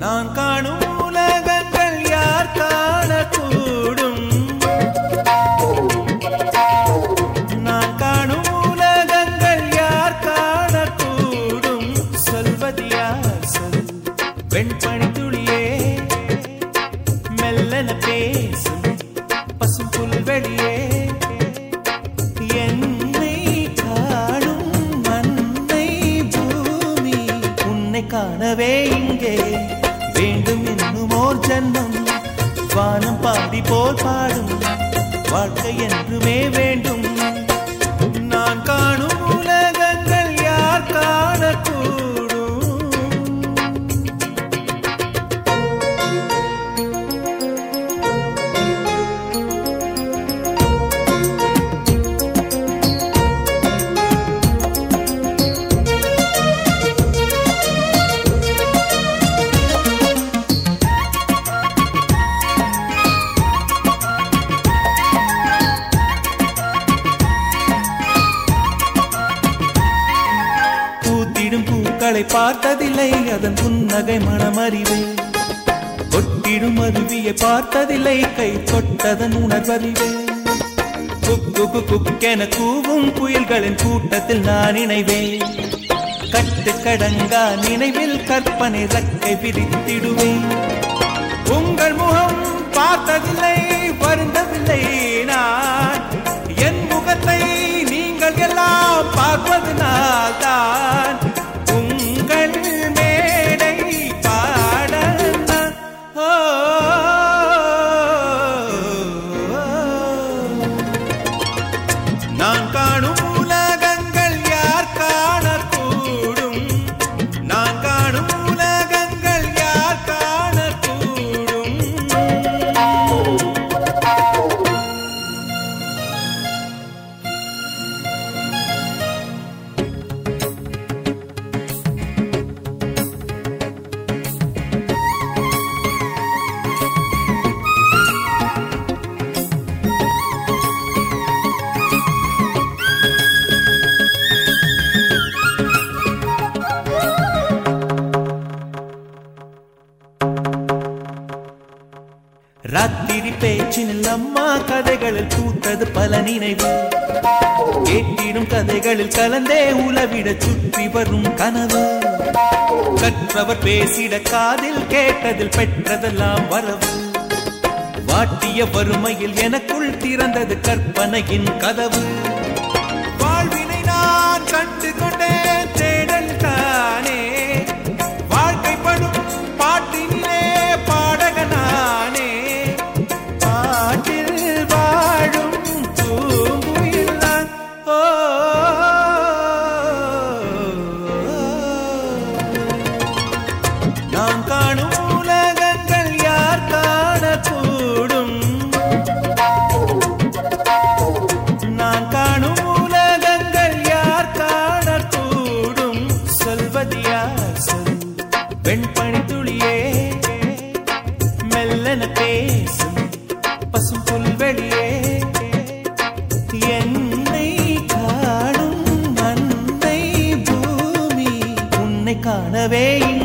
நான் காணும் உலகங்கள் யார் காணக்கூடும் நான் காணும் உலகங்கள் யார் காணக்கூடும் சொல்வது யார் சொல் வெண்பனி துளியே மெல்லன பேசும் பசும் புல்வெளியே என்னை காணும் மண்ணை பூமி உன்னை காணவே இங்கே வேண்டும் என்னும் ஓர் ஜன்மம் வானம் பாடி போல் பாடும் வாழ்க்கை என்றுமே வேண்டும் நான் காணும் உலகங்கள் யார் காணக்கூடும் பூத்திடும் பூக்களை பார்த்ததில்லை அதன் புன்னகை மனமறிவு கொட்டிடும் அருவியை பார்த்ததில்லை கை தொட்டதன் உணர்வறிவு குக்கு குக்கு குக்கென கூவும் புயல்களின் கூட்டத்தில் நான் இணைவேன் கட்டு கடங்கா நினைவில் கற்பனை ரக்கை விரித்திடுவேன் உங்கள் முகம் பார்த்ததில்லை வருந்தவில்லை நான் என் முகத்தை நீங்கள் எல்லாம் பார்ப்பதனால் தான் உங்கள் மேடை பாட நான். ஓ, நான் காணும் உலகங்கள் யார் காணக்கூடும் நான் காணும் உலகங்கள் யார் காணக்கூடும் ராத்திரி பேச்சினில் அம்மா கதைகளில் பூத்தது பல நினைவு கேட்டிடும் கதைகளில் கலந்தே உலவிட சுற்றி வரும் கனவு கற்றவர் பேசிட காதில் கேட்டதில் பெற்றதெல்லாம் வரவு வாட்டிய வறுமையில் எனக்குள் திறந்தது கற்பனையின் கதவு வாழ்வினை நான் கண்டு கொண்டேன் தேடல் தானே வாழ்க்கைப்படும் பாட்டினிலே பாடகனானே பாட்டில் வாழும் பூங்குயில் நான். ஓ நான் காணும் உலகங்கள் யார் காணக்கூடும் நான் காணும் உலகங்கள் யார் காணக்கூடும் சொல்வது யார் சொல் வெண்பனி துளியே மெல்லன பேசும் பசும் புல்வெளியே என்னை காணும் மண்ணை பூமி உன்னை காணவே இங்கே